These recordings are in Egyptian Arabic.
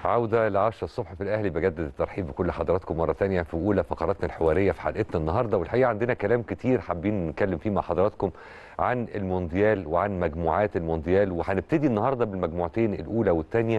عودة ل 10 الصبح في الأهلي بجدد الترحيب بكل حضراتكم مرة تانية في أولى فقراتنا الحوارية في حلقتنا النهاردة والحقيقة عندنا كلام كتير حابين نتكلم فيه مع حضراتكم عن المونديال وعن مجموعات المونديال وهنبتدي النهاردة بالمجموعتين الأولى والثانية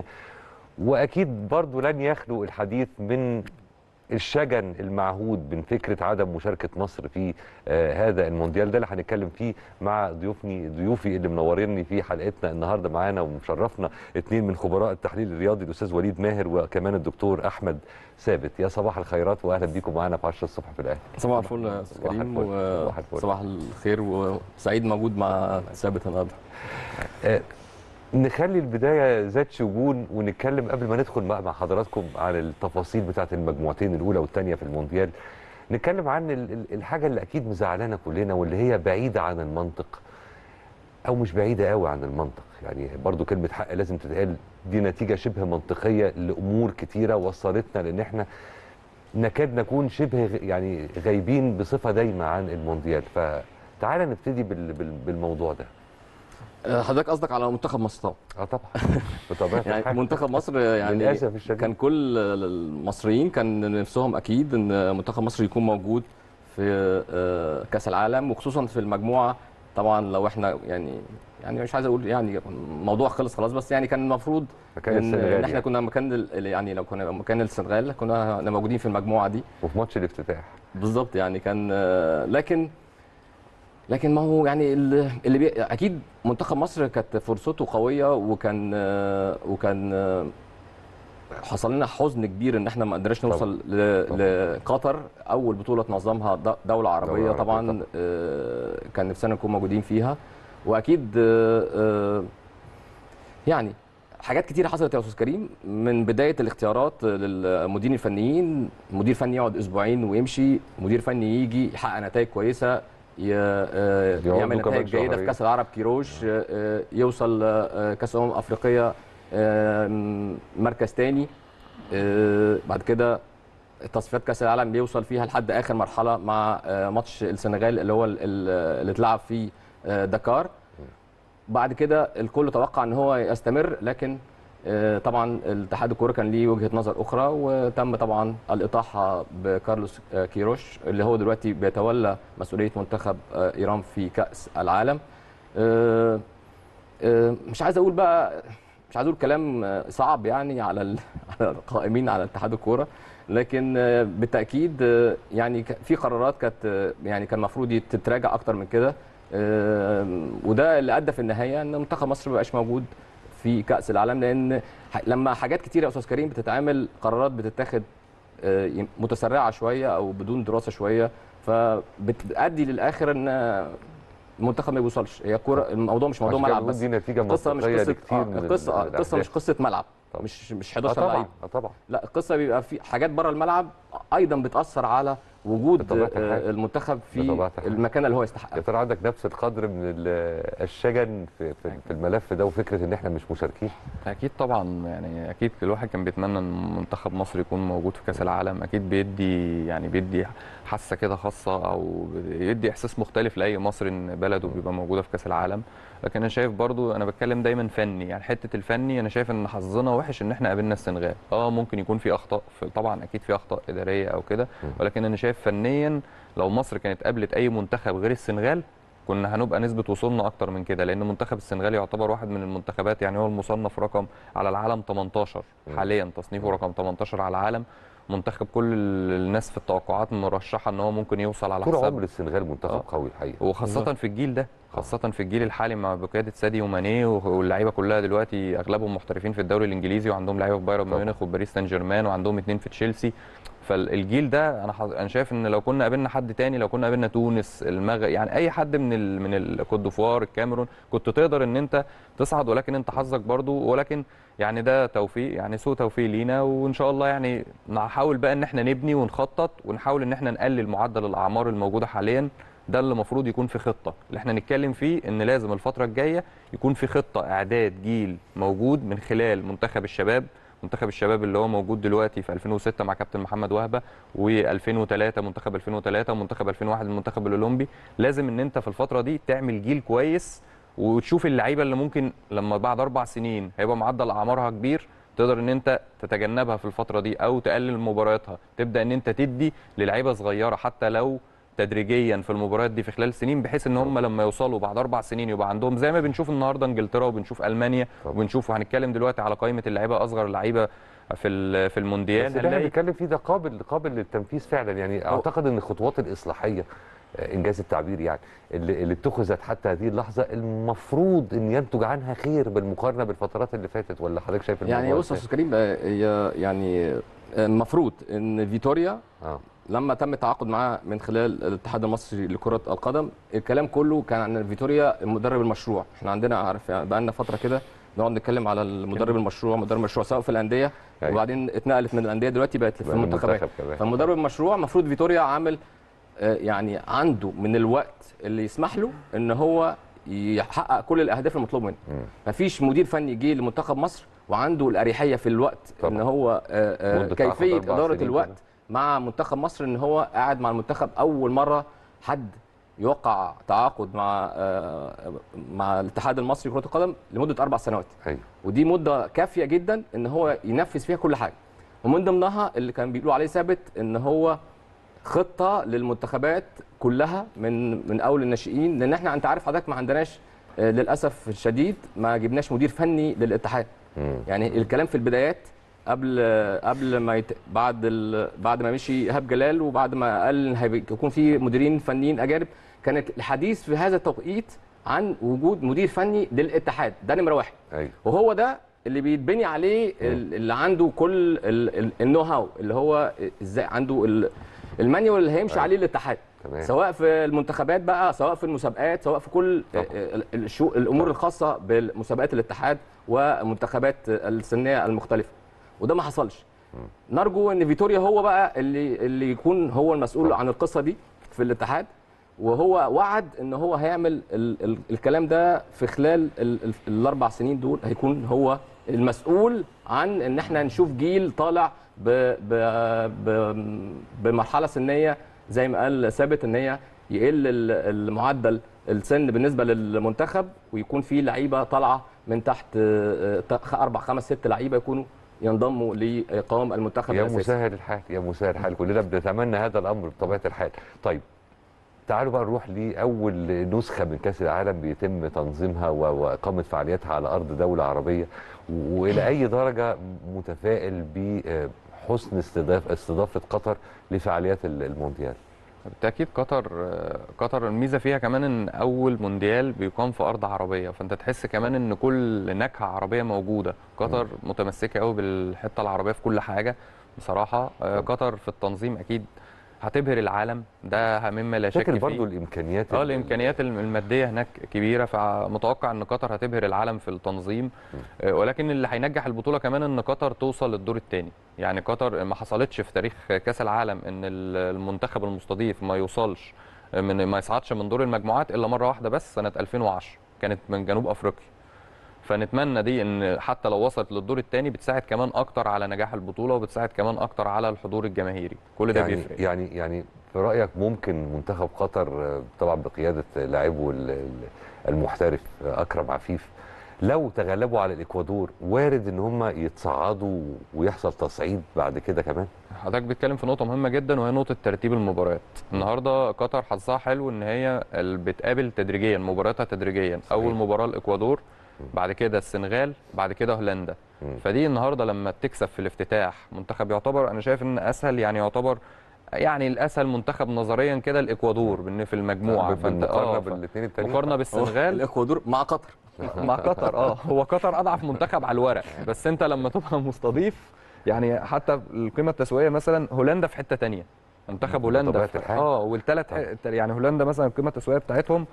وأكيد برضو لن يخلو الحديث من الشجن المعهود من فكره عدم مشاركه مصر في آه هذا المونديال ده اللي هنتكلم فيه مع ضيوفني ضيوفي اللي منوريني في حلقتنا النهارده معانا ومشرفنا اثنين من خبراء التحليل الرياضي الاستاذ وليد ماهر وكمان الدكتور احمد ثابت يا صباح الخيرات واهلا بيكم معانا في 10 الصبح في الاهلي صباح الفل يا استاذ صباح كريم الفل. و- صباح الفل. صباح الخير وسعيد موجود مع ثابت النهارده آه، نخلي البدايه ذات شجون ونتكلم قبل ما ندخل بقى مع حضراتكم على التفاصيل بتاعه المجموعتين الاولى والثانيه في المونديال نتكلم عن ال- ال- الحاجه اللي اكيد مزعلانا كلنا واللي هي بعيده عن المنطق او مش بعيده قوي عن المنطق يعني برضو كلمه حق لازم تتقال دي نتيجه شبه منطقيه لامور كتيره وصلتنا لان احنا نكاد نكون شبه غ- يعني غايبين بصفه دايمه عن المونديال فتعالى نبتدي بال- بال- بالموضوع ده آه، حضرتك قصدك على منتخب مصر طبعا اه طبعا بطبيعه يعني الحال. منتخب مصر يعني للاسف الشديد كان كل المصريين كان نفسهم اكيد ان منتخب مصر يكون موجود في آه، كاس العالم وخصوصا في المجموعه طبعا لو احنا يعني يعني مش عايز اقول يعني الموضوع خلص خلاص بس يعني كان المفروض مكان ان السنغال إن احنا يعني. كنا مكان ال- يعني لو كنا مكان السنغال كنا هنبقى موجودين في المجموعه دي وفي ماتش الافتتاح بالظبط يعني كان آه، لكن لكن ما هو يعني ال- اللي بي اكيد منتخب مصر كانت فرصته قويه وكان آه، وكان آه، حصل لنا حزن كبير ان احنا ما قدرناش نوصل ل- لقطر اول بطوله تنظمها د- دوله عربيه عربية طبعا طبعاً. آه، كان نفسنا نكون موجودين فيها واكيد آه، آه، يعني حاجات كتير حصلت يا استاذ كريم من بدايه الاختيارات للمديرين الفنيين مدير فني يقعد اسبوعين ويمشي مدير فني يجي يحقق نتائج كويسه ي- آه، يقعدوا يعمل كمان نتائج جيده في شهرين. كاس العرب كيروش آه، آه، يوصل آه، كاس امم افريقيا آه، مركز تاني آه، بعد كده تصفيات كاس العالم بيوصل فيها لحد اخر مرحله مع آه، ماتش السنغال اللي هو ال- ال- اللي اتلعب في آه، دكار بعد كده الكل توقع ان هو يستمر لكن آه، طبعا الاتحاد الكوره كان ليه وجهه نظر اخرى وتم طبعا الاطاحه بكارلوس آه، كيروش اللي هو دلوقتي بيتولى مسؤوليه منتخب آه، ايران في كاس العالم آه، آه، مش عايز اقول بقى مش عايز اقول كلام آه، صعب يعني على ال- على القائمين على اتحاد الكوره لكن آه، بالتاكيد آه، يعني ك- في قرارات كانت آه، يعني كان المفروض تتراجع اكتر من كده آه، وده اللي ادى في النهايه ان منتخب مصر ما بقاش موجود في كاس العالم لان ح- لما حاجات كتير يا استاذ كريم بتتعمل قرارات بتتاخد آه، يم- متسرعه شويه او بدون دراسه شويه فبتؤدي للاخر ان المنتخب ما بيوصلش هي كوره الموضوع مش موضوع عشان كده ملعب بقول بس دي نتيجه القصه مش منطقيه قصه لكتير آه، من القصه آه، ال- القصه مش الأحداث. قصه ملعب طبعا. مش مش اه 11 طبعا لعيب اه طبعا لا القصه بيبقى في حاجات بره الملعب ايضا بتاثر على وجود بطبيعة آه، الحال. المنتخب في بطبيعة الحال. المكان اللي هو يا يستحقه ترى عندك نفس القدر من ال- الشجن في, في, في الملف ده وفكره ان احنا مش مشاركين اكيد طبعا يعني اكيد كل واحد كان بيتمنى ان منتخب مصر يكون موجود في كاس العالم اكيد بيدي يعني بيدي حاسه كده خاصه او بيدي احساس مختلف لاي مصري ان بلده بيبقى موجوده في كاس العالم لكن انا شايف برضو انا بتكلم دايما فني يعني حته الفني انا شايف ان حظنا وحش ان احنا قابلنا السنغال اه ممكن يكون في اخطاء في طبعا اكيد في اخطاء اداريه او كده ولكن انا شايف فنيا لو مصر كانت قابلت اي منتخب غير السنغال كنا هنبقى نسبة وصولنا أكتر من كده لأن منتخب السنغال يعتبر واحد من المنتخبات يعني هو المصنف رقم على العالم 18 مم. حاليا تصنيفه رقم 18 على العالم منتخب كل الناس في التوقعات مرشحة إن هو ممكن يوصل على طول حساب عمر السنغال منتخب آه. قوي الحقيقه وخاصة بالظبط. في الجيل ده خاصة في الجيل الحالي مع بقيادة ساديو ماني واللعيبة كلها دلوقتي أغلبهم محترفين في الدوري الإنجليزي وعندهم لعيبة في بايرن طبعا. ميونخ وباريس سان جيرمان وعندهم اتنين في تشيلسي فالجيل ده انا حظ... انا شايف ان لو كنا قابلنا حد تاني لو كنا قابلنا تونس المغرب يعني اي حد من ال... من الكوت ديفوار الكاميرون كنت تقدر ان انت تصعد ولكن انت حظك برضو ولكن يعني ده توفيق يعني سوء توفيق لينا وان شاء الله يعني نحاول بقى ان احنا نبني ونخطط ونحاول ان احنا نقلل معدل الاعمار الموجوده حاليا ده اللي المفروض يكون في خطه اللي احنا نتكلم فيه ان لازم الفتره الجايه يكون في خطه اعداد جيل موجود من خلال منتخب الشباب منتخب الشباب اللي هو موجود دلوقتي في 2006 مع كابتن محمد وهبه و2003 منتخب 2003 ومنتخب 2001 المنتخب الاولمبي لازم ان انت في الفتره دي تعمل جيل كويس وتشوف اللعيبه اللي ممكن لما بعد اربع سنين هيبقى معدل اعمارها كبير تقدر ان انت تتجنبها في الفتره دي او تقلل مبارياتها تبدا ان انت تدي للعيبه صغيره حتى لو تدريجيا في المباريات دي في خلال سنين بحيث ان هم لما يوصلوا بعد اربع سنين يبقى عندهم زي ما بنشوف النهارده انجلترا وبنشوف المانيا طبعا. وبنشوف وهنتكلم دلوقتي على قائمه اللعيبه اصغر لعيبه في ال- في المونديال بس اللي احنا هنلاقي بنتكلم فيه ده قابل قابل للتنفيذ فعلا يعني اعتقد ان الخطوات الاصلاحيه آه، انجاز التعبير يعني اللي, اللي اتخذت حتى هذه اللحظه المفروض ان ينتج عنها خير بالمقارنه بالفترات اللي فاتت ولا حضرتك شايف يعني الموضوع بص يا إزاي؟ استاذ كريم آه، هي يعني المفروض ان فيتوريا اه لما تم التعاقد معاه من خلال الاتحاد المصري لكره القدم الكلام كله كان عن فيتوريا المدرب المشروع احنا عندنا عارف يعني بقى لنا فتره كده نقعد نتكلم على المدرب المشروع مدرب المشروع سواء في الانديه أيوة. وبعدين اتنقلت من الانديه دلوقتي بقت في بقى المنتخبات المنتخب كمان. فالمدرب المشروع المفروض فيتوريا عامل آه، يعني عنده من الوقت اللي يسمح له ان هو يحقق كل الاهداف المطلوب منه مم. مفيش مدير فني جه لمنتخب مصر وعنده الاريحيه في الوقت طبعا. ان هو آه، آه، مدة تعاقد كيفيه أربع اداره سنين الوقت كده. مع منتخب مصر ان هو قاعد مع المنتخب اول مره حد يوقع تعاقد مع آه، مع الاتحاد المصري لكره القدم لمده اربع سنوات ايوه ودي مده كافيه جدا ان هو ينفذ فيها كل حاجه ومن ضمنها اللي كان بيقولوا عليه ثابت ان هو خطه للمنتخبات كلها من من اول الناشئين لان احنا انت عارف حضرتك ما عندناش آه، للاسف الشديد ما جبناش مدير فني للاتحاد مم. يعني الكلام في البدايات قبل قبل ما يت... بعد ال... بعد ما مشي ايهاب جلال وبعد ما قال ان هيكون في مديرين فنيين اجانب كان الحديث في هذا التوقيت عن وجود مدير فني للاتحاد ده نمره واحد ايوه وهو ده اللي بيتبني عليه ال- اللي عنده كل ال- ال- النو هاو اللي هو ازاي عنده ال- المانيوال اللي هيمشي أيوة. عليه الاتحاد تمام سواء في المنتخبات بقى سواء في المسابقات سواء في كل طبعا. ال- الشو الامور الخاصه بمسابقات الاتحاد ومنتخبات السنيه المختلفه وده ما حصلش نرجو ان فيتوريا هو بقى اللي اللي يكون هو المسؤول طبعا. عن القصه دي في الاتحاد وهو وعد ان هو هيعمل ال ال الكلام ده في خلال ال ال الاربع سنين دول هيكون هو المسؤول عن ان احنا نشوف جيل طالع ب ب ب بمرحله سنيه زي ما قال ثابت ان هي يقل ال- المعدل السن بالنسبه للمنتخب ويكون في لعيبه طالعه من تحت آه، آه، اربع خمس ست لعيبه يكونوا ينضموا لقوام المنتخب يا الاساسي مسهل الحال يا مسهل الحال كلنا بنتمنى هذا الامر بطبيعه الحال طيب تعالوا بقى نروح لاول نسخه من كاس العالم بيتم تنظيمها و- واقامه فعالياتها على ارض دوله عربيه و- والى اي درجه متفائل بحسن استضاف استضافه قطر لفعاليات ال- المونديال بالتاكيد قطر آه، قطر الميزه فيها كمان ان اول مونديال بيقام في ارض عربيه فانت تحس كمان ان كل نكهه عربيه موجوده قطر متمسكه قوي بالحته العربيه في كل حاجه بصراحه آه، قطر في التنظيم اكيد هتبهر العالم ده مما لا شك فاكر فيه برضو الامكانيات اه ال- الامكانيات الم- الماديه هناك كبيره فمتوقع ان قطر هتبهر العالم في التنظيم آه، ولكن اللي هينجح البطوله كمان ان قطر توصل للدور الثاني يعني قطر ما حصلتش في تاريخ كاس العالم ان ال- المنتخب المستضيف ما يوصلش من ما يصعدش من دور المجموعات الا مره واحده بس سنه 2010 كانت من جنوب افريقيا فنتمنى دي ان حتى لو وصلت للدور الثاني بتساعد كمان اكتر على نجاح البطوله وبتساعد كمان اكتر على الحضور الجماهيري كل ده يعني بيفرق يعني يعني في رايك ممكن منتخب قطر آه، طبعا بقياده لاعبه ال- ال- المحترف آه، اكرم عفيف لو تغلبوا على الاكوادور وارد ان هم يتصعدوا ويحصل تصعيد بعد كده كمان حضرتك بتتكلم في نقطة مهمة جدا وهي نقطة ترتيب المباريات. النهارده قطر حظها حلو ان هي ال- بتقابل تدريجيا مبارياتها تدريجيا، أول مباراة الإكوادور بعد كده السنغال بعد كده هولندا. مم. فدي النهارده لما بتكسب في الافتتاح منتخب يعتبر أنا شايف ان أسهل يعني يعتبر يعني الأسهل منتخب نظريا كده الإكوادور بإن في المجموعة بالمقارنه ف- بالاثنين التانيين مقارنة بالسنغال الاكوادور مع قطر مع قطر اه هو قطر اضعف منتخب على الورق بس انت لما تبقى مستضيف يعني حتى القيمه التسويقيه مثلا هولندا في حته تانية منتخب هولندا بطبيعة في- الحال. اه والثلاث يعني هولندا مثلا القيمه التسويقيه بتاعتهم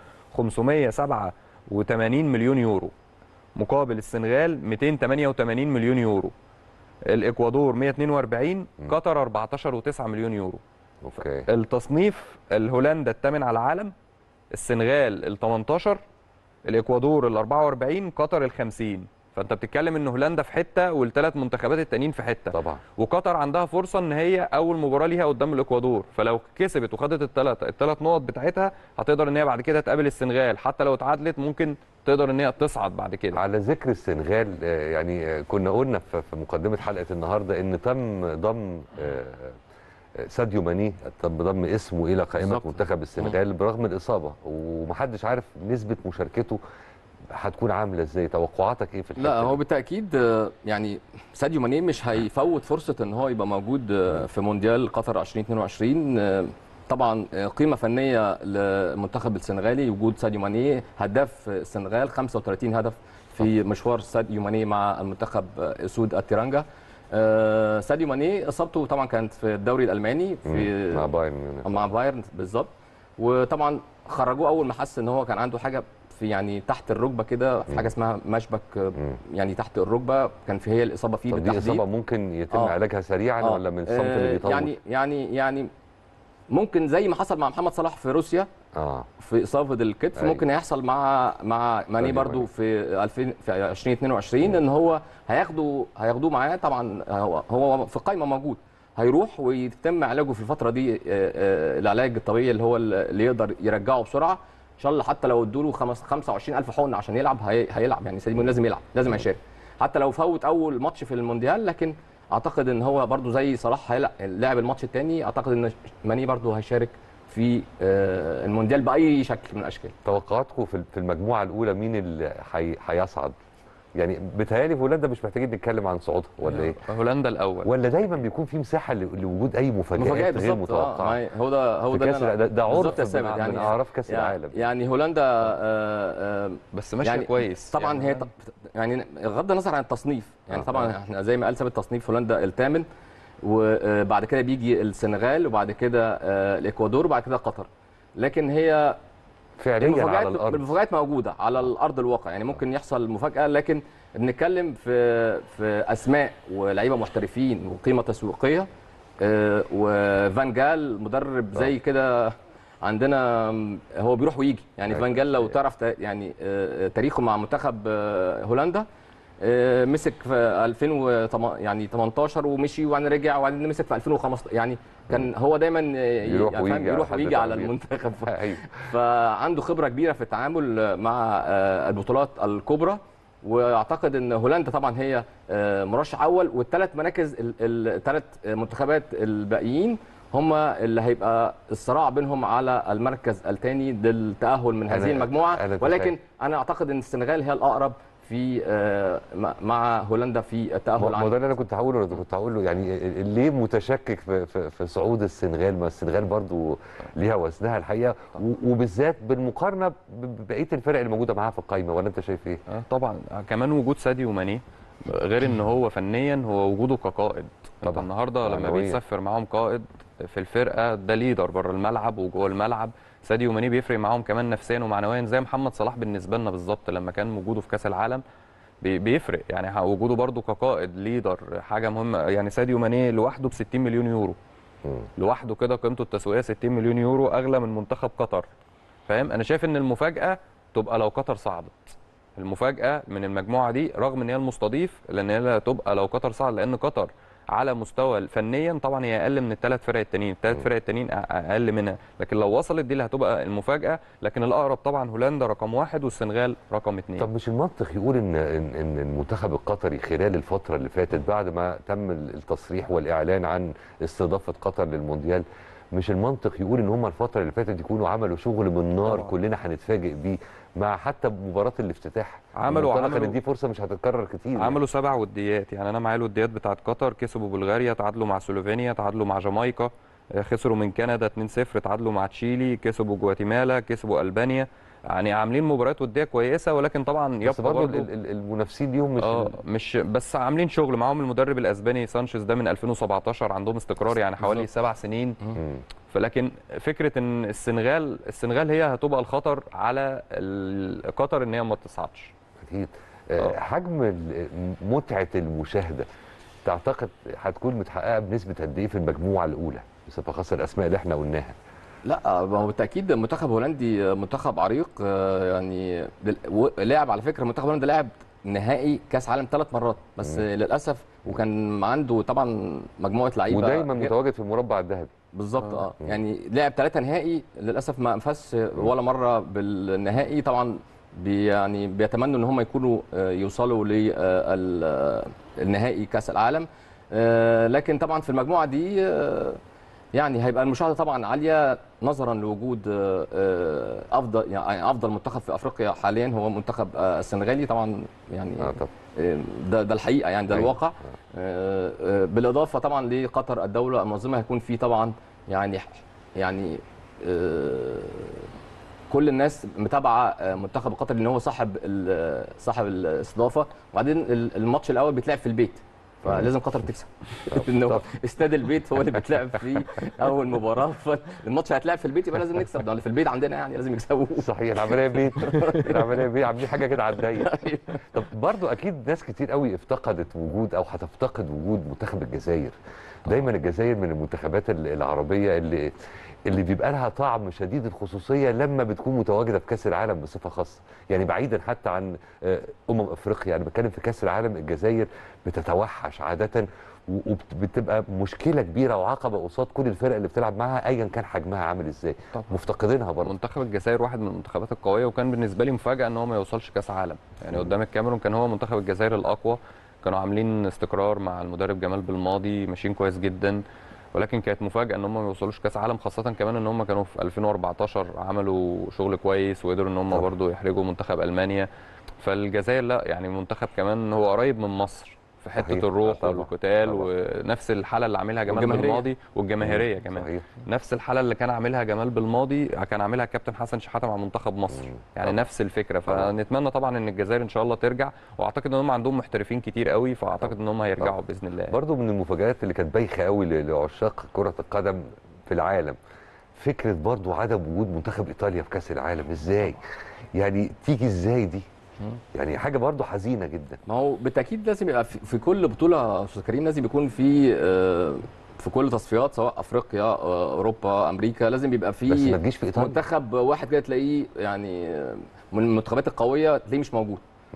587 مليون يورو مقابل السنغال 288 مليون يورو الاكوادور 142 قطر 14 و9 مليون يورو اوكي التصنيف الهولندا الثامن على العالم السنغال ال 18 الاكوادور ال 44 قطر ال 50 فانت بتتكلم ان هولندا في حته والثلاث منتخبات التانيين في حته طبعا وقطر عندها فرصه ان هي اول مباراه ليها قدام الاكوادور فلو كسبت وخدت الثلاث الثلاث نقط بتاعتها هتقدر ان هي بعد كده تقابل السنغال حتى لو اتعادلت ممكن تقدر ان هي تصعد بعد كده على ذكر السنغال آه، يعني آه، كنا قلنا في في مقدمه حلقه النهارده ان تم ضم آه، آه، ساديو ماني تم ضم اسمه الى قائمه بالظبط. منتخب السنغال برغم الاصابه ومحدش عارف نسبه مشاركته هتكون عامله ازاي توقعاتك ايه في الحته لا هو دي؟ بالتاكيد آه، يعني ساديو ماني مش هيفوت فرصه ان هو يبقى موجود آه، في مونديال قطر 2022 آه، طبعا آه، قيمه فنيه للمنتخب السنغالي وجود ساديو ماني هداف السنغال 35 هدف في مشوار ساديو ماني مع المنتخب آه، اسود التيرانجا آه، ساديو ماني اصابته طبعا كانت في الدوري الالماني في مم، مع بايرن ميونخ. مع بايرن بالظبط وطبعا خرجوه اول ما حس ان هو كان عنده حاجه في يعني تحت الركبه كده في حاجه اسمها مشبك آه، مم. يعني تحت الركبه كان في هي الاصابه فيه طب دي بالتحديد اصابه ممكن يتم آه. علاجها سريعا آه. ولا من الصمت اللي آه، بيطول يعني يعني يعني ممكن زي ما حصل مع محمد صلاح في روسيا اه في اصابه الكتف أيوة. ممكن هيحصل مع مع ماني ساديو برضو ماني. في 2000 في 2022 ان هو هياخدوا هياخدوه معاه طبعا هو هو في قائمه موجود هيروح ويتم علاجه في الفتره دي آه، آه، العلاج الطبيعي اللي هو اللي يقدر يرجعه بسرعه ان شاء الله حتى لو ادوا له 25000 حقن عشان يلعب هي- هيلعب يعني سيدي لازم يلعب لازم هيشارك حتى لو فوت اول ماتش في المونديال لكن اعتقد ان هو برضو زي صلاح هيلعب لعب الماتش الثاني اعتقد ان ماني برضو هيشارك في آه، المونديال باي شكل من الاشكال توقعاتكم في في المجموعه الاولى مين اللي هي- هيصعد يعني بيتهيألي في هولندا مش محتاجين نتكلم عن صعودها ولا ايه هولندا الاول ولا دايما بيكون في مساحه ل- لوجود اي مفاجآت, مفاجآت غير بالظبط اه متوقعه ما هو ده هو في ده كاس اللي أنا- الع- ده, ده بالظبط عرف يا من, ثابت، من يعني اعراف كاس يعني- العالم يعني هولندا آه، آه، بس ماشيه يعني كويس طبعا يعني هي ط- يعني بغض النظر عن التصنيف يعني آه. طبعا احنا زي ما قال ثابت تصنيف هولندا الثامن وبعد كده بيجي السنغال وبعد كده آه، الاكوادور وبعد كده قطر لكن هي فعليا على المفاجآت الارض المفاجآت موجوده على الارض الواقع يعني ممكن يحصل مفاجاه لكن بنتكلم في في اسماء ولاعيبه محترفين وقيمه تسويقيه آه، وفان جال مدرب زي كده عندنا م، هو بيروح ويجي يعني أيوة. فان جال لو تعرف تا- يعني آه، تاريخه مع منتخب آه، هولندا آه، مسك في 2000 يعني 18 ومشي وبعدين رجع وبعدين مسك في 2015 يعني كان هو دايما آه، يروح يعني ويجي فاهم؟ على يروح حد ويجي على تعبير. المنتخب ايوه فعنده خبره كبيره في التعامل مع آه، البطولات الكبرى واعتقد ان هولندا طبعا هي آه، مرشح اول والثلاث مراكز الثلاث منتخبات الباقيين هم اللي هيبقى الصراع بينهم على المركز الثاني للتاهل من أنا- هذه المجموعه أنا ولكن تخيل. انا اعتقد ان السنغال هي الاقرب في آه، مع- مع هولندا في التاهل ما ما عن ده اللي انا كنت هقوله أنا كنت هقول له يعني ليه متشكك في, في, في صعود السنغال ما السنغال برضو ليها وزنها الحقيقه و- وبالذات بالمقارنه ب- ببقيه الفرق اللي موجوده معاها في القايمه ولا انت شايف ايه؟ آه طبعا كمان وجود ساديو ماني غير ان هو فنيا هو وجوده كقائد انت طبعا. النهارده لما معنوياً. بيتسفر معاهم قائد في الفرقه ده ليدر بره الملعب وجوه الملعب ساديو ماني بيفرق معاهم كمان نفسيا ومعنويا زي محمد صلاح بالنسبه لنا بالظبط لما كان وجوده في كاس العالم بي- بيفرق يعني ح- وجوده برده كقائد ليدر حاجه مهمه يعني ساديو ماني لوحده ب 60 مليون يورو مم. لوحده كده قيمته التسويقيه 60 مليون يورو اغلى من منتخب قطر فاهم انا شايف ان المفاجاه تبقى لو قطر صعدت المفاجاه من المجموعه دي رغم ان هي المستضيف لان هي تبقى لو قطر صعد لان قطر على مستوى فنيا طبعا هي اقل من الثلاث فرق التانيين الثلاث فرق التانيين أ- اقل منها لكن لو وصلت دي اللي هتبقى المفاجاه لكن الاقرب طبعا هولندا رقم واحد والسنغال رقم اثنين طب مش المنطق يقول ان ان إن المنتخب القطري خلال الفتره اللي فاتت بعد ما تم التصريح والاعلان عن استضافه قطر للمونديال مش المنطق يقول ان هم الفتره اللي فاتت يكونوا عملوا شغل من نار طبعاً. كلنا هنتفاجئ بيه مع حتى مباراه الافتتاح عملوا- المنطلق عملوا- ان دي فرصه مش هتتكرر كتير عملوا سبع وديات يعني انا معايا الوديات بتاعت قطر كسبوا بلغاريا تعادلوا مع سلوفينيا تعادلوا مع جامايكا آه، خسروا من كندا 2-0 تعادلوا مع تشيلي كسبوا جواتيمالا كسبوا البانيا يعني عاملين مباريات وديه كويسه ولكن طبعا بس يبقى برضه برضه ال- ال- المنافسين ليهم مش اه مش بس عاملين شغل معاهم المدرب الاسباني سانشيز ده من 2017 عندهم استقرار يعني حوالي بالظبط. سبع سنين مم. فلكن فكره ان السنغال السنغال هي هتبقى الخطر على ال- قطر ان هي ما تصعدش اكيد آه، آه. حجم ال- متعه المشاهده تعتقد هتكون متحققه بنسبه قد ايه في المجموعه الاولى بصفه خاصه الاسماء اللي احنا قلناها لا ما هو بالتاكيد المنتخب الهولندي منتخب عريق آه، يعني دل- و- لعب على فكره المنتخب الهولندي لعب نهائي كاس عالم ثلاث مرات بس مم. للاسف وكان عنده طبعا مجموعه لعيبه ودايما غير- متواجد في المربع الذهبي بالظبط اه مم. يعني لعب ثلاثه نهائي للاسف ما انفذش ولا مره بالنهائي طبعا بي يعني بيتمنوا ان هم يكونوا آه، يوصلوا للنهائي كاس العالم آه، لكن طبعا في المجموعه دي آه، يعني هيبقى المشاهده طبعا عاليه نظرا لوجود آه، آه، افضل يعني افضل منتخب في افريقيا حاليا هو منتخب آه، السنغالي طبعا يعني اه طب ده ده الحقيقه يعني ده أيوة. الواقع آه، آه، بالاضافه طبعا لقطر الدوله المنظمه هيكون في طبعا يعني يعني آه، كل الناس متابعه آه، منتخب قطر لان هو صاحب ال- صاحب الاستضافه وبعدين ال- الماتش الاول بيتلعب في البيت فلازم قطر تكسب ان هو طب. استاد البيت هو اللي بيتلعب فيه اول مباراه فالماتش هيتلعب في البيت يبقى لازم نكسب ده في البيت عندنا يعني لازم يكسبوا صحيح العمليه بيت العمليه بيت عاملين حاجه كده على الضيق طب برضو اكيد ناس كتير قوي افتقدت وجود او هتفتقد وجود منتخب الجزائر دايما الجزائر من المنتخبات ال- العربيه اللي اللي بيبقى لها طعم شديد الخصوصيه لما بتكون متواجده في كاس العالم بصفه خاصه يعني بعيدا حتى عن آه، امم افريقيا انا بتكلم في كاس العالم الجزائر بتتوحش عاده وبتبقى مشكله كبيره وعقبه قصاد كل الفرق اللي بتلعب معاها ايا كان حجمها عامل ازاي طبعا. مفتقدينها برضه منتخب الجزائر واحد من المنتخبات القويه وكان بالنسبه لي مفاجاه ان هو ما يوصلش كاس عالم يعني قدام الكاميرون كان هو منتخب الجزائر الاقوى كانوا عاملين استقرار مع المدرب جمال بالماضي ماشيين كويس جدا ولكن كانت مفاجاه ان هم ما يوصلوش كاس عالم خاصه كمان ان هم كانوا في 2014 عملوا شغل كويس وقدروا ان هم طبعا. برضو يحرجوا منتخب المانيا فالجزائر لا يعني منتخب كمان هو قريب من مصر في حته صحيح. الروح طبعا. والقتال طبعا. ونفس الحاله اللي عاملها جمال والجماهيرية. بالماضي والجماهيريه كمان صحيح نفس الحاله اللي كان عاملها جمال بالماضي كان عاملها الكابتن حسن شحاته مع منتخب مصر مم. يعني طبعا. نفس الفكره طبعا. فنتمنى طبعا ان الجزائر ان شاء الله ترجع واعتقد ان هم عندهم محترفين كتير قوي فاعتقد ان هم هيرجعوا طبعا. باذن الله برضو من المفاجآت اللي كانت بايخه قوي ل- لعشاق كره القدم في العالم فكره برضو عدم وجود منتخب ايطاليا في كاس العالم ازاي يعني تيجي ازاي دي يعني حاجه برضو حزينه جدا ما هو بالتاكيد لازم يبقى في في كل بطوله يا استاذ كريم لازم يكون في آه، في كل تصفيات سواء افريقيا آه، اوروبا امريكا لازم يبقى بس ما في تجيش في ايطاليا منتخب واحد كده تلاقيه يعني آه، من المنتخبات القويه تلاقيه مش موجود مم.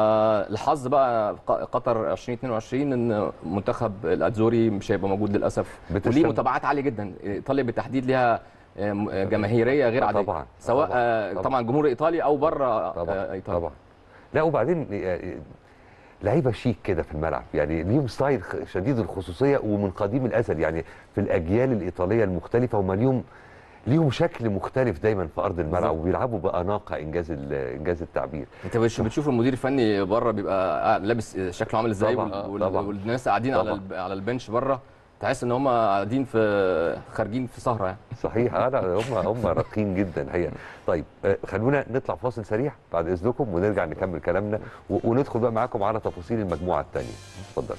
فالحظ بقى ق- قطر 2022 ان منتخب الاتزوري مش هيبقى موجود للاسف بتستم- وليه متابعات عاليه جدا ايطاليا بالتحديد ليها آه، م- آه، جماهيريه غير عاديه طبعا سواء طبعا. آه، طبعا. طبعا جمهور ايطالي او بره طبعا ايطاليا طبعا لا وبعدين آه، لعيبه شيك كده في الملعب يعني ليهم ستايل خ- شديد الخصوصيه ومن قديم الازل يعني في الاجيال الايطاليه المختلفه هم ليهم ليهم شكل مختلف دايما في ارض الملعب بالظبط. وبيلعبوا باناقه انجاز ال- انجاز التعبير انت مش بتشوف المدير الفني بره بيبقى قاعد لابس شكله عامل ازاي طبعاً، وال- طبعاً. والناس قاعدين على طبعاً. الب- على البنش بره تحس ان هم قاعدين في خارجين في سهره يعني صحيح انا هم هم راقيين جدا الحقيقه طيب آه، خلونا نطلع فاصل سريع بعد اذنكم ونرجع نكمل كلامنا و- وندخل بقى معاكم على تفاصيل المجموعه الثانيه اتفضل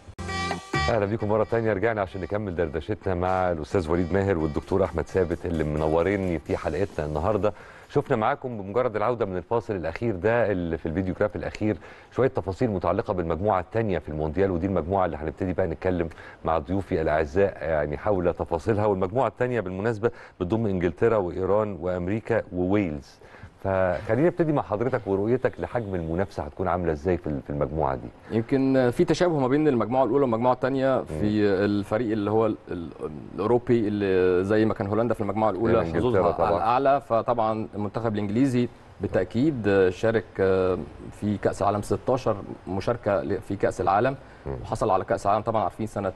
اهلا بيكم مره ثانيه رجعنا عشان نكمل دردشتنا مع الاستاذ وليد ماهر والدكتور احمد ثابت اللي منوريني في حلقتنا النهارده شفنا معاكم بمجرد العوده من الفاصل الاخير ده اللي في الفيديو جراف الاخير شويه تفاصيل متعلقه بالمجموعه الثانيه في المونديال ودي المجموعه اللي هنبتدي بقى نتكلم مع ضيوفي الاعزاء يعني حول تفاصيلها والمجموعه الثانيه بالمناسبه بتضم انجلترا وايران وامريكا وويلز فخلينا نبتدي مع حضرتك ورؤيتك لحجم المنافسه هتكون عامله ازاي في في المجموعه دي يمكن في تشابه ما بين المجموعه الاولى والمجموعه الثانيه في الفريق اللي هو ال- ال- الاوروبي اللي زي ما كان هولندا في المجموعه زي الاولى إنجلترا حظوظها طبعاً. على الاعلى فطبعا المنتخب الانجليزي بالتاكيد شارك في كاس العالم 16 مشاركه في كاس العالم مم. وحصل على كاس العالم طبعا عارفين سنه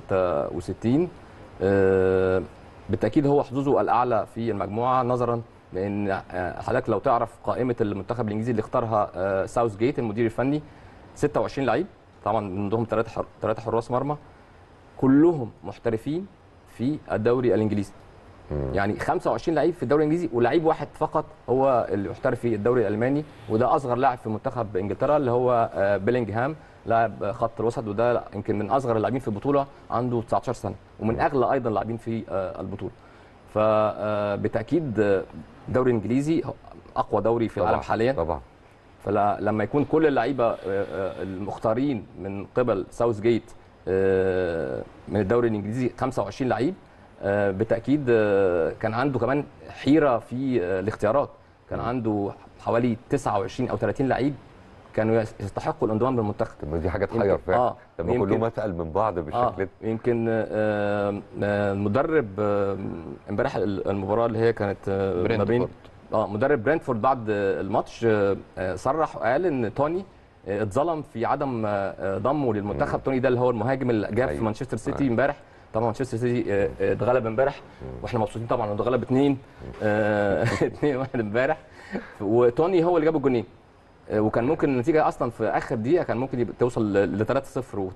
66 آه، بالتاكيد هو حظوظه الاعلى في المجموعه نظرا لان آه، حضرتك لو تعرف قائمه المنتخب الانجليزي اللي اختارها آه، ساوث جيت المدير الفني 26 لعيب طبعا من ضمنهم ثلاثه حر... ثلاثه حراس مرمى كلهم محترفين في الدوري الانجليزي مم. يعني 25 لعيب في الدوري الانجليزي ولعيب واحد فقط هو اللي محترف في الدوري الالماني وده اصغر لاعب في منتخب انجلترا اللي هو آه، بيلينغهام لاعب خط الوسط وده يمكن من اصغر اللاعبين في البطوله عنده 19 سنه ومن اغلى ايضا اللاعبين في آه، البطوله فبالتاكيد الدوري الانجليزي اقوى دوري في العالم طبعاً، حاليا طبعا فلما يكون كل اللعيبه آه، آه، المختارين من قبل ساوث جيت آه، من الدوري الانجليزي 25 لعيب آه، بالتاكيد آه، كان عنده كمان حيره في آه، الاختيارات كان عنده حوالي 29 او 30 لعيب كانوا يستحقوا الانضمام للمنتخب طب ما دي حاجه يمكن- تحير فعلا آه، لما يمكن- كلهم اتقل من بعض اه بالشكل ده يمكن آه، آه، المدرب آه، امبارح المباراه اللي هي كانت آه، ما بين برينتفورد. اه مدرب برينتفورد بعد آه، الماتش آه، آه، صرح وقال ان توني آه، اتظلم في عدم آه، آه، ضمه للمنتخب توني ده اللي هو المهاجم اللي جاب في أيوة. مانشستر سيتي امبارح طبعا مانشستر سيتي آه، آه، اتغلب امبارح واحنا مبسوطين طبعا انه اتغلب اثنين اثنين واحد امبارح وتوني هو اللي جاب الجونين آه، وكان ممكن النتيجه اصلا في اخر دقيقه كان ممكن يبقى توصل ل 3-0 و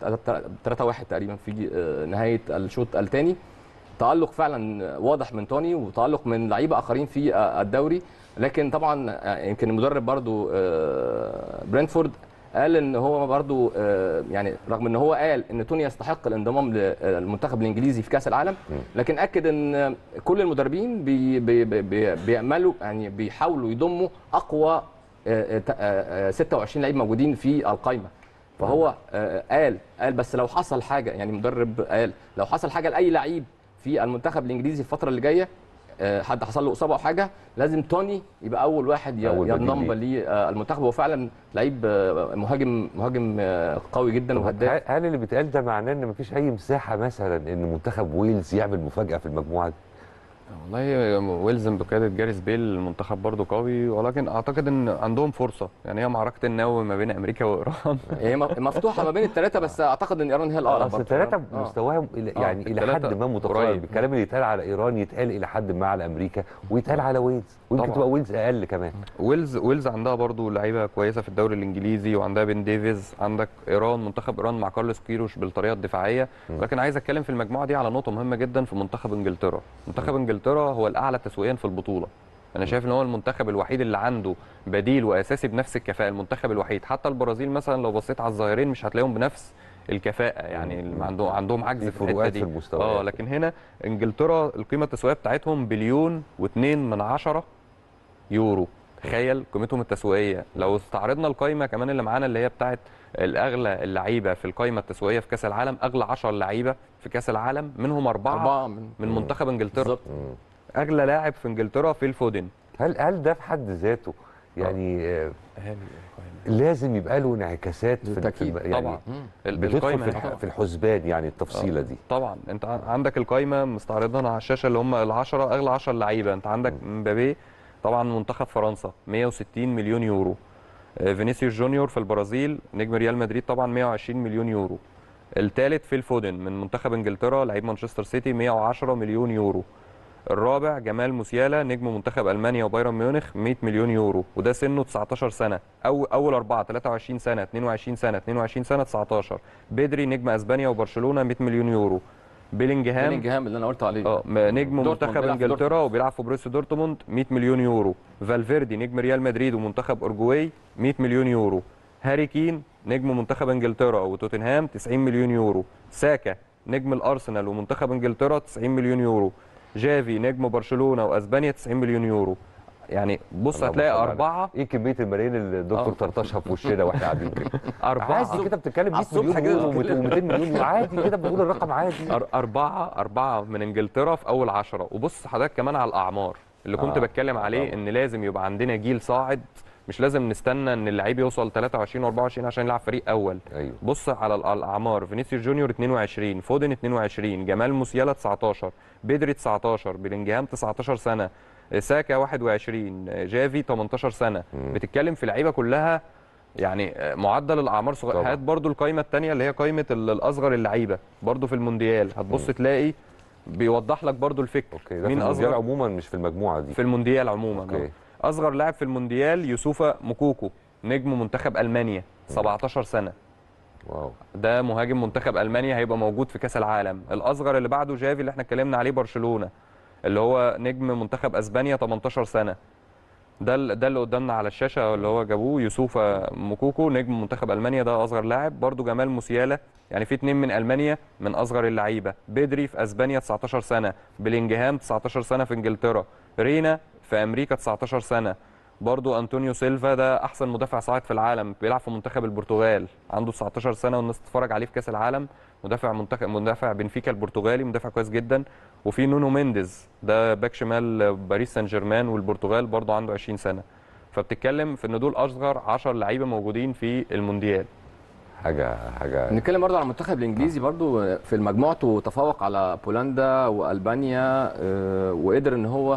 3-1 تقريبا في آه، نهايه الشوط الثاني تالق فعلا واضح من توني وتالق من لعيبه اخرين في آه، الدوري لكن طبعا آه، يمكن المدرب برضو آه، برينفورد قال ان هو برضو آه، يعني رغم ان هو قال ان توني يستحق الانضمام للمنتخب الانجليزي في كاس العالم لكن اكد ان كل المدربين بي بي بي بيعملوا يعني بيحاولوا يضموا اقوى آه، آه، آه، 26 لعيب موجودين في القائمه فهو آه، قال قال بس لو حصل حاجه يعني مدرب قال لو حصل حاجه لاي لعيب في المنتخب الانجليزي الفتره اللي جايه آه، حد حصل له اصابه او حاجه لازم توني يبقى اول واحد ي- أول بديل ينضم ليه. للمنتخب هو فعلا لعيب آه، مهاجم مهاجم آه، قوي جدا طب وهداف هل هل اللي بيتقال ده معناه ان مفيش اي مساحه مثلا ان منتخب ويلز يعمل مفاجاه في المجموعه دي؟ والله ويلز بقياده جاريس بيل المنتخب برضو قوي ولكن اعتقد ان عندهم فرصه يعني هي معركه النووي ما بين امريكا وايران هي م- مفتوحه ما بين الثلاثه بس اعتقد ان ايران هي الاقرب اصل برضه. الثلاثه آه. مستواهم إلى- آه، يعني الى التلاتة حد ما متقارب قريب. الكلام اللي يتقال على ايران يتقال الى حد ما على امريكا ويتقال على ويلز ويمكن طبعاً. تبقى ويلز اقل كمان ويلز ويلز عندها برضو لعيبه كويسه في الدوري الانجليزي وعندها بن ديفيز عندك ايران منتخب ايران مع كارلوس كيروش بالطريقه الدفاعيه ولكن عايز اتكلم في المجموعه دي على نقطه مهمه جدا في منتخب انجلترا منتخب انجلترا هو الاعلى تسويقيا في البطوله انا شايف ان هو المنتخب الوحيد اللي عنده بديل واساسي بنفس الكفاءه المنتخب الوحيد حتى البرازيل مثلا لو بصيت على الظاهرين مش هتلاقيهم بنفس الكفاءه يعني مم. عندهم عندهم عجز في في الحته فروقات دي في المستويات. اه لكن هنا انجلترا القيمه التسويقيه بتاعتهم بليون و2 من عشرة يورو تخيل قيمتهم التسويقيه لو استعرضنا القائمه كمان اللي معانا اللي هي بتاعت الاغلى اللعيبه في القائمه التسويقيه في كاس العالم اغلى 10 لعيبه في كاس العالم منهم اربعه, اربعه من من منتخب انجلترا بالظبط مم. اغلى لاعب في انجلترا فيل فودن هل هل ده في حد ذاته يعني آه، لازم يبقى له انعكاسات في- في بالتأكيد. الم- يعني طبعا ال- بتدخل القايمه في الح- في الحسبان يعني التفصيله دي طبعا انت ع- عندك القايمه مستعرضينها على الشاشه اللي هم ال10 اغلى 10 لعيبه انت عندك مبابي طبعا منتخب فرنسا 160 مليون يورو آه، فينيسيوس جونيور في البرازيل نجم ريال مدريد طبعا 120 مليون يورو الثالث فيل فودن من منتخب انجلترا لعيب مانشستر سيتي 110 مليون يورو الرابع جمال موسيالا نجم منتخب المانيا وبايرن ميونخ 100 مليون يورو وده سنه 19 سنه او اول اربعه 23 سنه 22 سنه 22 سنه 19 بدري نجم اسبانيا وبرشلونه 100 مليون يورو بيلينجهام بيلينجهام اللي انا قلت عليه اه م- نجم دورتموند منتخب بيلعب في انجلترا دورتموند. وبيلعب في بروسيا دورتموند 100 مليون يورو فالفيردي نجم ريال مدريد ومنتخب اورجواي 100 مليون يورو هاري كين نجم منتخب انجلترا وتوتنهام 90 مليون يورو ساكا نجم الارسنال ومنتخب انجلترا 90 مليون يورو جافي نجم برشلونه واسبانيا 90 مليون يورو يعني بص الله هتلاقي ما شاء الله أربعة عليك. ايه كميه الملايين اللي الدكتور آه. طرطشها في وشنا واحنا قاعدين كده أربعة عادي كده بتتكلم 100 على الصبح مليون يورو كده و200 مليون يورو عادي كده بنقول الرقم عادي أر- أربعة أربعة من إنجلترا في أول عشرة وبص حضرتك كمان على الأعمار اللي كنت آه، آه. بتكلم آه عليه طبعا. إن لازم يبقى عندنا جيل صاعد مش لازم نستنى إن اللعيب يوصل 23 و24 عشان يلعب فريق أول ايوه بص على ال- الأعمار فينيسيوس جونيور 22 فودن 22 جمال موسيالا 19 بدري 19 بيلينجهام 19 سنة ساكا 21 جافي 18 سنة مم. بتتكلم في لعيبة كلها يعني معدل الاعمار صغير طبعا. هات برضو القائمه الثانيه اللي هي قائمه ال- الاصغر اللعيبه برضو في المونديال هتبص تلاقي بيوضح لك برضو الفكر اوكي ده مين في المونديال اصغر عموما مش في المجموعه دي في المونديال عموما اوكي آه. اصغر لاعب في المونديال يوسوفا موكوكو نجم منتخب المانيا 17 سنه واو ده مهاجم منتخب المانيا هيبقى موجود في كاس العالم الاصغر اللي بعده جافي اللي احنا اتكلمنا عليه برشلونه اللي هو نجم منتخب اسبانيا 18 سنه ده ال- ده اللي قدامنا على الشاشه اللي هو جابوه يوسوفا موكوكو نجم منتخب المانيا ده اصغر لاعب برده جمال موسيالا يعني في اتنين من المانيا من اصغر اللعيبه بدري في اسبانيا 19 سنه بلينجهام 19 سنه في انجلترا رينا في امريكا 19 سنه برضو انطونيو سيلفا ده احسن مدافع صاعد في العالم بيلعب في منتخب البرتغال عنده 19 سنه والناس تتفرج عليه في كاس العالم مدافع منتخب مدافع بنفيكا البرتغالي مدافع كويس جدا وفي نونو مينديز ده باك شمال باريس سان جيرمان والبرتغال برضو عنده 20 سنه فبتتكلم في ان دول اصغر 10 لعيبه موجودين في المونديال حاجه حاجه نتكلم برضه على المنتخب الانجليزي برضه في مجموعته تفوق على بولندا والبانيا آه، وقدر ان هو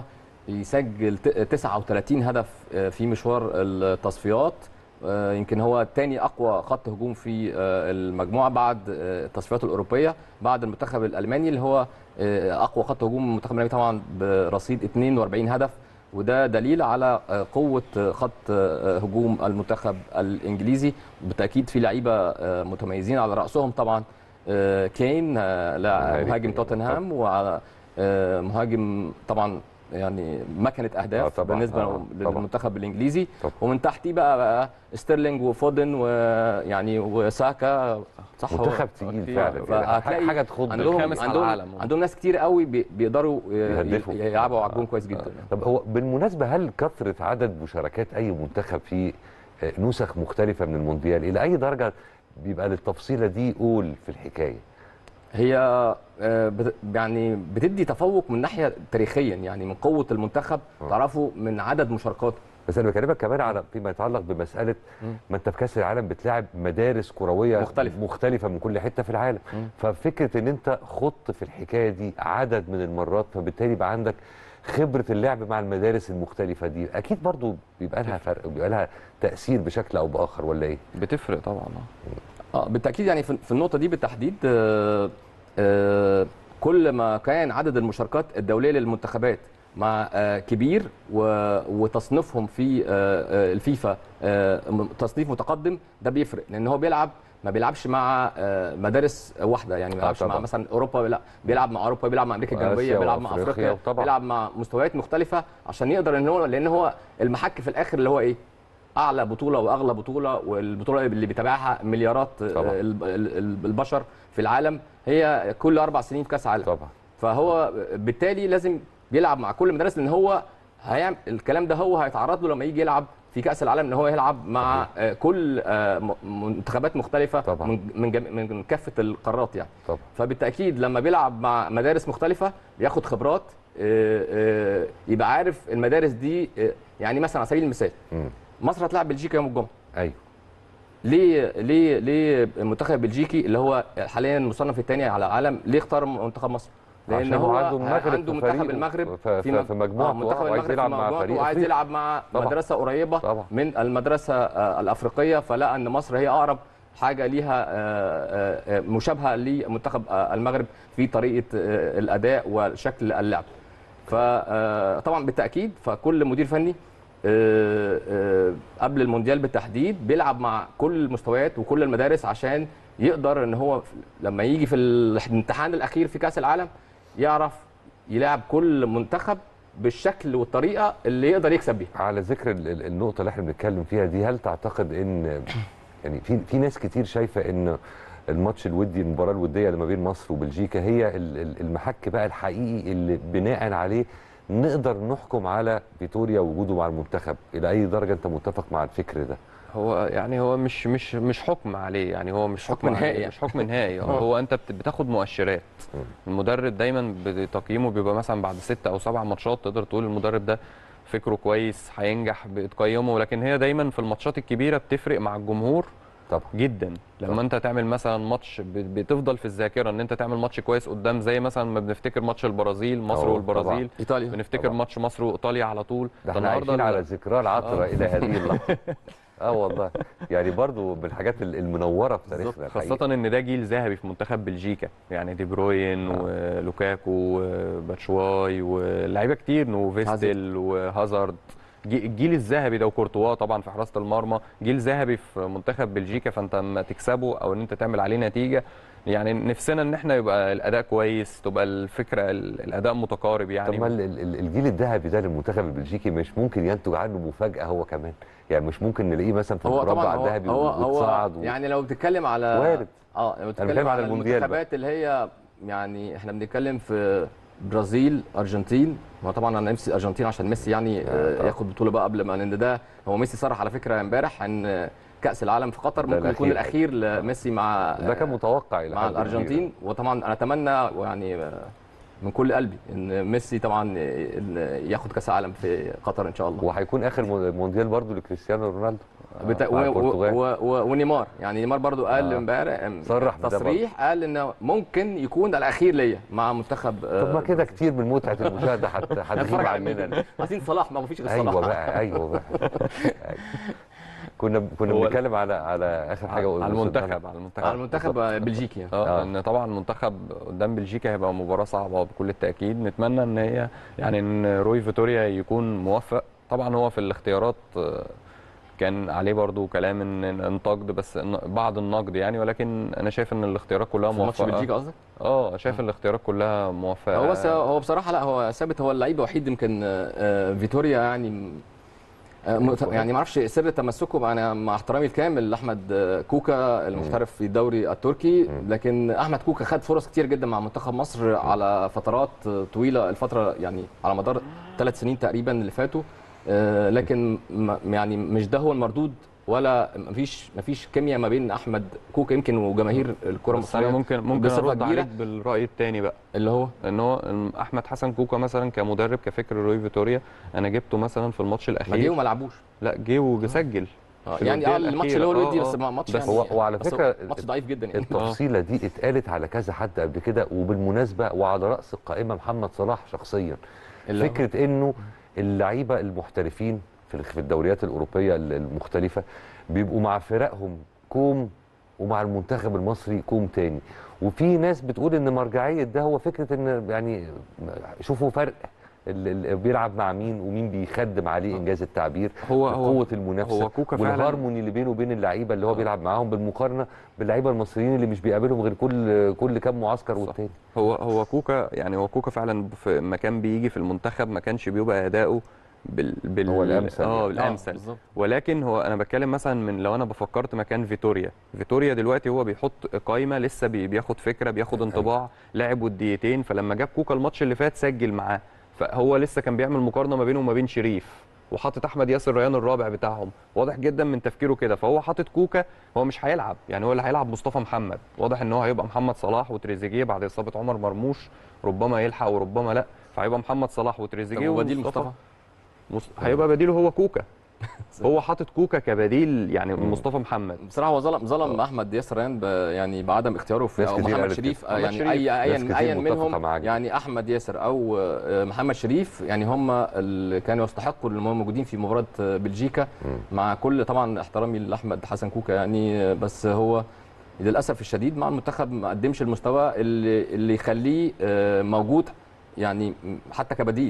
يسجل ت- 39 هدف آه، في مشوار التصفيات آه، يمكن هو تاني اقوى خط هجوم في آه، المجموعه بعد آه، التصفيات الاوروبيه بعد المنتخب الالماني اللي هو آه، اقوى خط هجوم المنتخب الالماني طبعا برصيد 42 هدف وده دليل على آه، قوه آه، خط آه، هجوم المنتخب الانجليزي بالتاكيد في لعيبه آه، متميزين على راسهم طبعا آه، كين آه، لاعب هاري مهاجم كين، توتنهام وعلى آه، مهاجم طبعا يعني مكنه آه، اهداف طبعاً، بالنسبه آه، طبعاً. للمنتخب الانجليزي طبعاً. ومن تحتيه بقى, بقى ستيرلينج وفودن ويعني وساكا صح هو- منتخب تقيل أكيد. فعلا فهتلاقي حاجه تخض عندهم الخامس على عندهم العالم. عندهم ناس كتير قوي بي- بيقدروا ي- يهدفوا. ي- يلعبوا على الجون كويس جدا طب هو بالمناسبه هل كثره عدد مشاركات اي منتخب في آه، نسخ مختلفه من المونديال الى اي درجه بيبقى للتفصيله دي قول في الحكايه هي آه، بت- يعني بتدي تفوق من ناحيه تاريخيا يعني من قوه المنتخب آه. تعرفوا من عدد مشاركاته بس انا بكلمك كمان على فيما يتعلق بمساله مم. ما انت في كاس العالم بتلاعب مدارس كرويه مختلفة. مختلفه من كل حته في العالم مم. ففكره ان انت خضت في الحكايه دي عدد من المرات فبالتالي يبقى عندك خبره اللعب مع المدارس المختلفه دي اكيد برضو بيبقى لها فرق وبيبقى لها تاثير بشكل او باخر ولا ايه بتفرق طبعا آه. اه بالتاكيد يعني في في النقطه دي بالتحديد آه، آه، كل ما كان عدد المشاركات الدوليه للمنتخبات مع آه، كبير و- وتصنيفهم في آه، آه، الفيفا آه، م- تصنيف متقدم ده بيفرق لان هو بيلعب ما بيلعبش مع آه، مدارس واحده يعني ما آه، بيلعبش مع طبعاً. مثلا اوروبا لا بيلعب مع اوروبا بيلعب مع امريكا وآسيا الجنوبيه بيلعب مع وأفريقيا افريقيا طبعاً. بيلعب مع مستويات مختلفه عشان يقدر ان هو لان هو المحك في الاخر اللي هو ايه اعلى بطوله واغلى بطوله والبطوله اللي بيتابعها مليارات طبعاً. ال- ال- ال- البشر في العالم هي كل اربع سنين في كاس عالم طبعا فهو بالتالي لازم بيلعب مع كل المدارس لان هو هيعمل الكلام ده هو هيتعرض له لما يجي يلعب في كاس العالم ان هو يلعب مع آه، كل آه، م- منتخبات مختلفه طبعاً. من من جم- من كافه القارات يعني طبعا فبالتاكيد لما بيلعب مع مدارس مختلفه بياخد خبرات آه، آه، يبقى عارف المدارس دي آه، يعني مثلا على سبيل المثال مم. مصر هتلعب بلجيكا يوم الجمعه ايوه ليه ليه ليه المنتخب البلجيكي اللي هو حاليا المصنف الثاني على العالم ليه اختار منتخب مصر؟ لان عشان هو عنده المغرب عنده في منتخب فريقه، المغرب في- في- مج- في مجموعته، آه، منتخب وعايز المغرب يلعب في مع مجموعته فريق وعايز أفريقي. يلعب مع طبعاً. مدرسه قريبه طبعاً. من المدرسه آه، الافريقيه فلقى ان مصر هي اقرب حاجه ليها آه، آه، آه، مشابهه لمنتخب آه، المغرب في طريقه آه، الاداء وشكل اللعب فطبعا بالتاكيد فكل مدير فني آه، آه، قبل المونديال بالتحديد بيلعب مع كل المستويات وكل المدارس عشان يقدر ان هو لما يجي في الامتحان الاخير في كاس العالم يعرف يلعب كل منتخب بالشكل والطريقه اللي يقدر يكسب بيها على ذكر ال- ال- النقطة اللي احنا بنتكلم فيها دي هل تعتقد ان يعني في في ناس كتير شايفة ان الماتش الودي المباراة الودية اللي ما بين مصر وبلجيكا هي ال- ال- المحك بقى الحقيقي اللي بناء عليه نقدر نحكم على فيتوريا وجوده مع المنتخب إلى أي درجة أنت متفق مع الفكر ده؟ هو يعني هو مش مش مش حكم عليه يعني هو مش حكم حكم عليه، نهائي يعني. مش حكم نهائي آه. هو, هو انت بت- بتاخد مؤشرات مم. المدرب دايما بتقييمه بيبقى مثلا بعد ست او سبع ماتشات تقدر تقول المدرب ده فكره كويس هينجح بتقيمه لكن هي دايما في الماتشات الكبيره بتفرق مع الجمهور طبعا جدا لما طبعا. انت تعمل مثلا ماتش ب- بتفضل في الذاكره ان انت تعمل ماتش كويس قدام زي مثلا ما بنفتكر ماتش البرازيل مصر أه، والبرازيل ايطاليا بنفتكر طبعا. ماتش مصر وايطاليا على طول ده احنا عايشين على ذكرى العطرة آه. إلى هذه اللحظة اه والله يعني برضو من الحاجات ال- المنورة في تاريخنا بالظبط الحقيقة. خاصة ان ده جيل ذهبي في منتخب بلجيكا يعني دي بروين آه. ولوكاكو وباتشواي ولاعيبه كتير نوفيستل وهازارد جي- الجيل الذهبي ده وكورتوا طبعا في حراسة المرمى جيل ذهبي في منتخب بلجيكا فانت لما تكسبه او ان انت تعمل عليه نتيجة يعني نفسنا ان احنا يبقى الاداء كويس تبقى الفكرة ال- الاداء متقارب طب يعني ما ال- ال- الجيل الذهبي ده للمنتخب البلجيكي مش ممكن ينتج عنه مفاجأة هو كمان يعني مش ممكن نلاقيه مثلا في هو المربع طبعا هو الذهبي هو, هو وتصعد و... يعني لو بتتكلم على وارد. اه لو بتكلم بتتكلم على على المونديال بقى. المنتخبات اللي هي يعني احنا بنتكلم في برازيل ارجنتين هو طبعا انا نفسي الارجنتين عشان ميسي يعني آه، آه طبعا. ياخد بطوله بقى قبل ما لان ده هو ميسي صرح على فكره امبارح ان كاس العالم في قطر ده ممكن يكون الأخير. الاخير لميسي مع ده كان متوقع الى مع حد كبير. الارجنتين وطبعا انا اتمنى يعني آه، من كل قلبي ان ميسي طبعا آه، إن ياخد كاس العالم في قطر ان شاء الله وهيكون اخر مو- مونديال برضو لكريستيانو رونالدو بتا... مع و... و... البرتغال. و... و... ونيمار يعني نيمار برضو قال آه. امبارح صرح بده تصريح قال انه ممكن يكون الاخير ليا مع منتخب آه، طب ما كده كتير من متعه المشاهده هت- هتغيب نتفرج على عننا مين عايزين صلاح ما فيش غير صلاح ايوه بقى ايوه بقى أيوة. كنا كنا هو- بنتكلم على على اخر حاجه على وصلنا المنتخب لها. على المنتخب على المنتخب آه، بلجيكي يعني. اه آه. ان طبعا المنتخب قدام بلجيكا هيبقى مباراه صعبه بكل التاكيد نتمنى ان هي يعني ان روي فيتوريا يكون موفق طبعا هو في الاختيارات آه، كان عليه برضو كلام ان إن انتقد بس إن بعض النقد يعني ولكن انا شايف ان الاختيارات كلها في ماتش موفقه بلجيكا قصدك اه شايف الاختيارات كلها موفقه هو بس هو بصراحه لا هو ثابت هو اللعيب الوحيد يمكن آه، آه، فيتوريا يعني آه، مت- يعني ما اعرفش سر تمسكه انا مع احترامي الكامل لاحمد آه، كوكا المحترف في الدوري التركي لكن احمد كوكا خد فرص كتير جدا مع منتخب مصر على فترات آه، طويله الفتره يعني على مدار ثلاث سنين تقريبا اللي فاتوا آه، لكن ما- يعني مش ده هو المردود ولا مفيش مفيش كيمياء ما بين احمد كوكا يمكن وجماهير الكره بس انا المصريه ممكن ممكن بصفة ارد كبيرة. عليك بالراي الثاني بقى اللي هو ان هو احمد حسن كوكا مثلا كمدرب كفكر روي فيتوريا انا جبته مثلا في الماتش ما جه الاخير وما لعبوش لا جه وسجل في يعني الودية اه الماتش الأخيرة. اللي هو الودي آه، بس آه. ماتش بس يعني هو- وعلى بس فكرة ماتش ضعيف جدا يعني التفصيله دي اتقالت على كذا حد قبل كده وبالمناسبه وعلى راس القائمه محمد صلاح شخصيا اللي هو- فكره انه اللعيبه المحترفين في في الدوريات الاوروبيه المختلفه بيبقوا مع فرقهم كوم ومع المنتخب المصري كوم تاني وفي ناس بتقول ان مرجعيه ده هو فكره ان يعني شوفوا فرق اللي بيلعب مع مين ومين بيخدم عليه انجاز التعبير هو هو قوه المنافسه هو كوكا فعلا والهارموني اللي بينه وبين اللعيبه اللي هو بيلعب معاهم بالمقارنه باللعيبه المصريين اللي مش بيقابلهم غير كل كل كام معسكر والتاني هو هو كوكا يعني هو كوكا فعلا في ما كان بيجي في المنتخب ما كانش بيبقى اداؤه بال بال هو الأمثل اه يعني. الامثل بالظبط. ولكن هو انا بتكلم مثلا من لو انا بفكرت مكان فيتوريا فيتوريا دلوقتي هو بيحط قائمه لسه بي بياخد فكره بياخد انطباع لاعب وديتين فلما جاب كوكا الماتش اللي فات سجل معاه فهو لسه كان بيعمل مقارنه ما بينه وما بين شريف وحاطط احمد ياسر ريان الرابع بتاعهم واضح جدا من تفكيره كده فهو حاطط كوكا هو مش هيلعب يعني هو اللي هيلعب مصطفى محمد واضح ان هو هيبقى محمد صلاح وتريزيجيه بعد اصابه عمر مرموش ربما يلحق وربما لا فهيبقى محمد صلاح طب وتريزيجيه وبديل ومصطفى مصطفى مص... هيبقى بديله هو كوكا هو حاطط كوكا كبديل يعني مصطفى محمد بصراحه هو ظلم ظلم احمد ياسر ريان ب- يعني بعدم اختياره في ناس او كتير محمد قالت شريف كده. آه، محمد يعني شريف. اي ناس ايا كتير ايا متفقة منهم معاك. يعني احمد ياسر او آه، محمد شريف يعني هم اللي كانوا يستحقوا ان هم موجودين في مباراه آه، بلجيكا مع كل طبعا احترامي لاحمد حسن كوكا يعني آه، بس هو للاسف الشديد مع المنتخب ما قدمش المستوى اللي اللي يخليه آه، موجود يعني حتى كبديل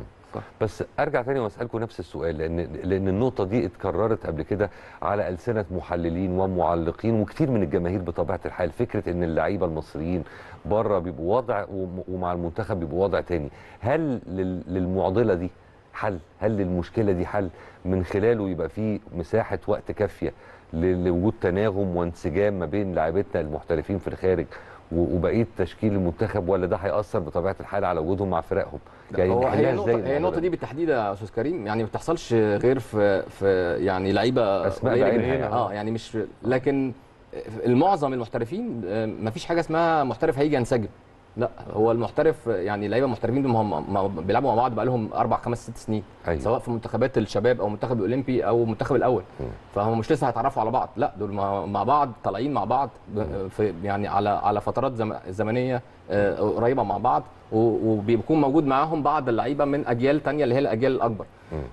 بس ارجع تاني واسالكم نفس السؤال لان لان النقطه دي اتكررت قبل كده على السنه محللين ومعلقين وكتير من الجماهير بطبيعه الحال فكره ان اللعيبه المصريين بره بيبقوا وضع وم- ومع المنتخب بيبقوا وضع تاني هل لل- للمعضله دي حل هل للمشكله دي حل من خلاله يبقى في مساحه وقت كافيه ل- لوجود تناغم وانسجام ما بين لاعبتنا المحترفين في الخارج و- وبقيه تشكيل المنتخب ولا ده هياثر بطبيعه الحال على وجودهم مع فرقهم هو نحلها هي النقطة إزاي هي النقطة الموضوع دي ده؟ بالتحديد يا استاذ كريم يعني ما بتحصلش غير في في يعني لعيبة أسماء قليلة بعينها جدا. يعني. اه يعني مش لكن المعظم المحترفين ما فيش حاجة اسمها محترف هيجي ينسجم لا هو المحترف يعني لعيبه محترفين دول ما هم ما بيلعبوا مع بعض بقى لهم اربع خمس ست سنين أيوة. سواء في منتخبات الشباب او المنتخب الاولمبي او المنتخب الاول فهم مش لسه هيتعرفوا على بعض لا دول مع مع بعض طالعين مع بعض ب- في يعني على على فترات زم- زمنيه آه، قريبه مع بعض و- وبيكون موجود معاهم بعض اللعيبه من اجيال تانية اللي هي الاجيال الاكبر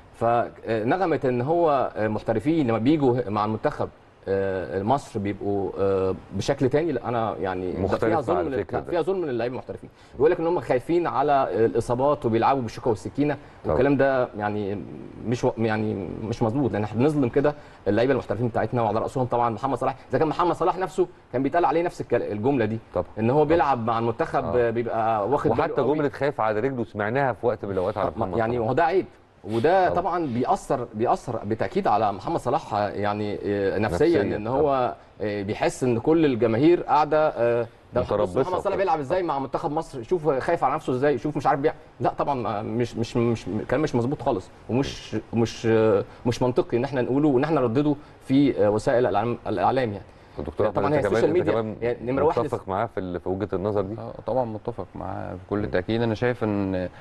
فنغمه ان هو آه، محترفين لما بيجوا مع المنتخب آه، مصر بيبقوا آه، بشكل تاني لا انا يعني ده مختلف فيها مع ظلم من- الفكر لا، ده. فيها ظلم من اللعيبه المحترفين بيقول لك ان هم خايفين على الاصابات وبيلعبوا بالشوكه والسكينه طبعا. والكلام ده يعني مش و- يعني مش مظبوط لان احنا بنظلم كده اللعيبه المحترفين بتاعتنا وعلى راسهم طبعا محمد صلاح اذا كان محمد صلاح نفسه كان بيتقال عليه نفس الكل- الجمله دي طبعا ان هو بيلعب مع المنتخب آه. بيبقى واخد باله وحتى قوي. جمله خايف على رجله سمعناها في وقت من الاوقات على ما- محمد يعني صلاح. هو ده عيب وده طبعا. طبعا بيأثر بيأثر بالتأكيد على محمد صلاح يعني آه، نفسيا نفسياً ان هو آه، بيحس ان كل الجماهير قاعده آه، ده بص متربصة محمد صلاح وكده. بيلعب ازاي مع منتخب مصر شوف خايف على نفسه ازاي شوف مش عارف بيع لا طبعا آه، مش مش مش الكلام مش مظبوط خالص ومش مش آه، مش منطقي ان احنا نقوله وان احنا نردده في آه، وسائل الإعلام- الاعلام يعني دكتور طبعاً أحمد، هي أنت السوشيال كمان- أنت ميديا كمان يعني نمرة واحد متفق معاه في ال- في وجهه النظر دي آه، طبعا متفق معاه بكل تاكيد انا شايف ان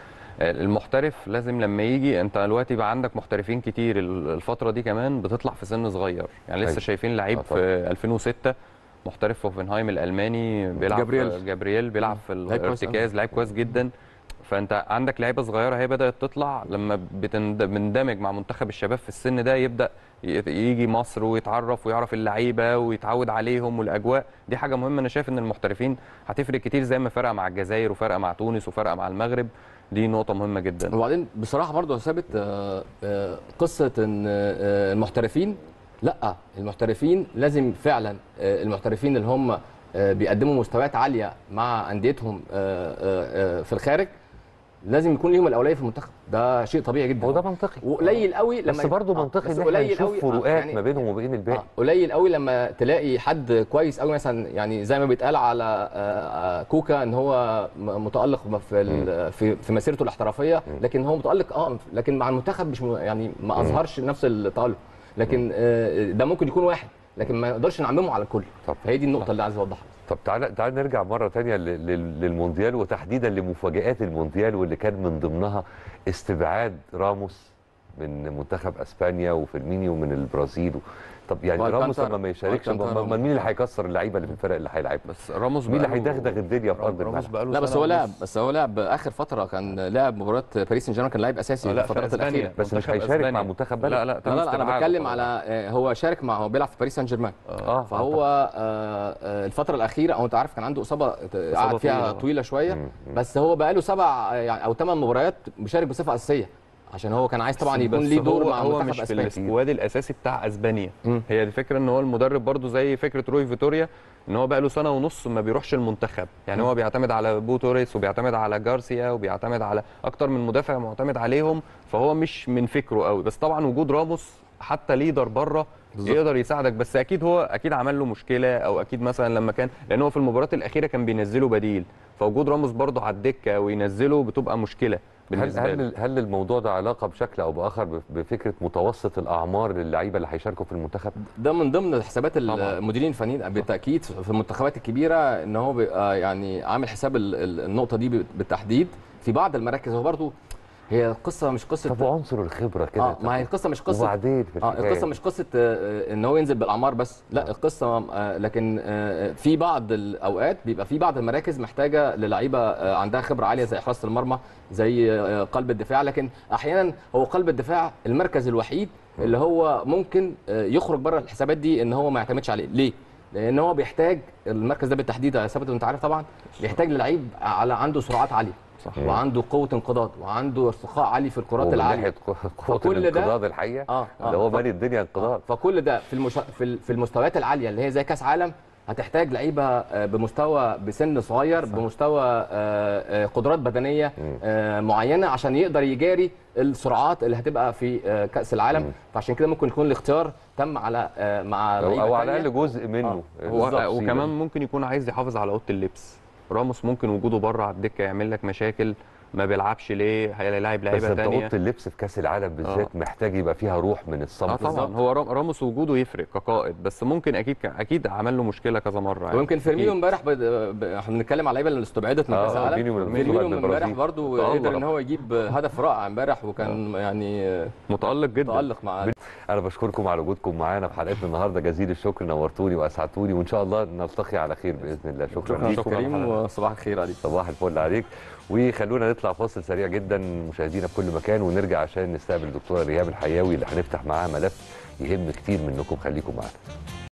المحترف لازم لما يجي انت دلوقتي بقى عندك محترفين كتير ال- الفتره دي كمان بتطلع في سن صغير يعني لسه أيوة. شايفين لعيب آه، في 2006 محترف في هوفنهايم الالماني بيلعب جابرييل. في جابرييل بيلعب في لعيب كويس الارتكاز لعيب كويس جدا فانت عندك لعيبه صغيره هي بدات تطلع لما بتند- بندمج مع منتخب الشباب في السن ده يبدا ي- يجي مصر ويتعرف ويعرف اللعيبه ويتعود عليهم والاجواء دي حاجه مهمه انا شايف ان المحترفين هتفرق كتير زي ما فرق مع الجزائر وفرق مع تونس وفرق مع المغرب دي نقطه مهمه جدا وبعدين بصراحه برضو يا ثابت آه، آه، قصه ان آه، المحترفين لا المحترفين لازم فعلا آه، المحترفين اللي هم آه، بيقدموا مستويات عاليه مع انديتهم آه، آه، آه، في الخارج لازم يكون ليهم الاولويه في المنتخب ده شيء طبيعي جدا هو ده منطقي وقليل قوي لما بس برضه آه، منطقي بس ان احنا قليل نشوف قوي، آه، فروقات يعني- ما بينهم وبين الباقي آه، قليل قوي لما تلاقي حد كويس قوي مثلا يعني زي ما بيتقال على آه، آه، كوكا ان هو م- متالق في ال- في في مسيرته الاحترافيه لكن هو متالق اه لكن مع المنتخب مش م- يعني ما اظهرش نفس التالق لكن آه، ده ممكن يكون واحد لكن ما نقدرش نعممه على الكل طب. فهي دي النقطه اللي عايز اوضحها طب تعالى تعالى نرجع مره تانية لل- لل- للمونديال وتحديدا لمفاجآت المونديال واللي كان من ضمنها استبعاد راموس من منتخب اسبانيا وفيرمينيو من البرازيل و... طب يعني والكانتر- راموس لما ما يشاركش والكانتر ما- ما- مين اللي هيكسر اللعيبه اللي في الفرق اللي هيلعبها بس راموس مين اللي بقاله- هيدغدغ الدنيا في ارض راموس الملعب بقاله لا بس سنة هو لاعب ونص. بس هو لاعب اخر فتره كان لاعب مباراه باريس سان جيرمان كان لاعب اساسي آه، في لا في الفترات اسبانيا الاخيره بس مش منتخب هيشارك مع أسبانيا. منتخب بلد. لا لا لا تم لا, لا انا استبعاده بتكلم خلاص. على آه، هو شارك مع هو بيلعب في باريس سان جيرمان اه فهو آه، آه، الفترة الأخيرة أو أنت عارف كان عنده إصابة قعد فيها طويلة. طويلة شوية مم، مم. بس هو بقاله سبع آه، يعني أو ثمان مباريات بيشارك بصفة أساسية عشان هو كان عايز طبعا بس- يكون بس ليه دور هو مع هو منتخب مش في اسبانيا السكواد الاساسي بتاع اسبانيا مم. هي الفكره ان هو المدرب برضو زي فكره روي فيتوريا ان هو بقى له سنه ونص ما بيروحش المنتخب يعني هو بيعتمد على بو توريس وبيعتمد على جارسيا وبيعتمد على اكتر من مدافع معتمد عليهم فهو مش من فكره قوي بس طبعا وجود راموس حتى ليدر بره بالظبط. يقدر يساعدك بس اكيد هو اكيد عمل له مشكله او اكيد مثلا لما كان لان هو في المباريات الاخيره كان بينزله بديل فوجود راموس برضه على الدكه وينزله بتبقى مشكله هل بالنسبه له هل هل الموضوع ده علاقه بشكل او باخر بف- بفكره متوسط الاعمار للعيبه اللي هيشاركوا في المنتخب؟ ده من ضمن حسابات طبعاً. المديرين الفنيين بالتأكيد في المنتخبات الكبيرة إن هو بيبقى يعني عامل حساب ال- ال- النقطة دي بالتحديد في بعض المراكز هو برضو هي القصة مش قصة طب عنصر الخبره كده اه ما هي القصة مش قصة وبعدين في اه الحكاية. القصه مش قصه آه، ان هو ينزل بالاعمار بس لا القصه آه، لكن آه، في بعض الاوقات بيبقى في بعض المراكز محتاجه للعيبه آه، عندها خبره عاليه زي حراسه المرمى زي آه، قلب الدفاع لكن احيانا هو قلب الدفاع المركز الوحيد اللي هو ممكن آه، يخرج بره الحسابات دي ان هو ما يعتمدش عليه ليه لان هو بيحتاج المركز ده بالتحديد يا ثابت وانت عارف طبعا بيحتاج للعيب على عنده سرعات عاليه صح. وعنده قوه انقضاض وعنده ارتقاء عالي في الكرات ومن العاليه ناحيه قوه فكل ده- الانقضاض الحقيقه اه ده هو ف- مالي الدنيا انقضاض فكل ده في المش... في ال- في المستويات العاليه اللي هي زي كاس عالم هتحتاج لعيبه آه، بمستوى بسن صغير صح. بمستوى آه، آه، قدرات بدنيه آه، معينه عشان يقدر يجاري السرعات اللي هتبقى في آه، كاس العالم مم. فعشان كده ممكن يكون الاختيار تم على آه، مع او, لعيبة أو على تانية. الاقل جزء منه هو بالظبط. وكمان ممكن يكون عايز يحافظ على اوضه اللبس راموس ممكن وجوده بره على الدكه يعمل لك مشاكل ما بيلعبش ليه هيلاعب بس لعيبه انت تانية اوضه اللبس في كاس العالم بالذات محتاج يبقى فيها روح من اه الصمت طبعا هو رام- راموس وجوده يفرق كقائد بس ممكن اكيد اكيد عمل له مشكله كذا مره يعني ويمكن فيرمينو أكيد. امبارح ب... ب... احنا بنتكلم على اللعيبه اللي استبعدت من آه، كاس العالم فيرمينيو من فيرمينو البرازيل. امبارح برضه تألق. قدر ان هو يجيب هدف رائع امبارح وكان يعني آه، متالق جدا تالق مع انا بشكركم على وجودكم معانا في حلقتنا النهارده جزيل الشكر نورتوني واسعدتوني وان شاء الله نلتقي على خير باذن الله شكرا شكرا ليك كريم وصباح الخير عليك صباح الفل عليك وخلونا نطلع فاصل سريع جدا مشاهدينا في كل مكان ونرجع عشان نستقبل الدكتوره ريهام الحياوي اللي هنفتح معاها ملف يهم كتير منكم خليكم معانا